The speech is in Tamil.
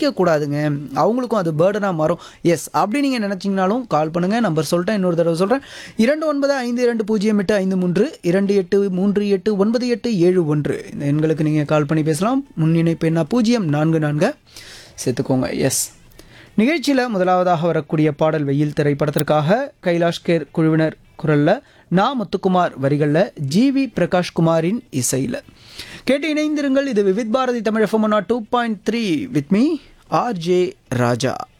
திணிக்கக்கூடாதுங்க அவங்களுக்கும் அது பேர்டனாக மாறும் எஸ் அப்படி நீங்கள் நினச்சிங்கனாலும் கால் பண்ணுங்கள் நம்பர் சொல்லிட்டேன் இன்னொரு தடவை சொல்கிறேன் இரண்டு ஒன்பது ஐந்து இரண்டு பூஜ்ஜியம் எட்டு ஐந்து மூன்று இரண்டு எட்டு மூன்று எட்டு ஒன்பது எட்டு ஏழு ஒன்று இந்த எண்களுக்கு நீங்கள் கால் பண்ணி பேசலாம் முன்னிணைப்பு என்ன பூஜ்ஜியம் நான்கு நான்கு சேர்த்துக்கோங்க எஸ் நிகழ்ச்சியில் முதலாவதாக வரக்கூடிய பாடல் வெயில் திரைப்படத்திற்காக கைலாஷ் கேர் குழுவினர் குரலில் நா முத்துக்குமார் வரிகளில் ஜிவி பிரகாஷ்குமாரின் இசையில் கேட்டு இணைந்திருங்கள் இது Vividh Bharati Tamil FM two point three with me R J Raja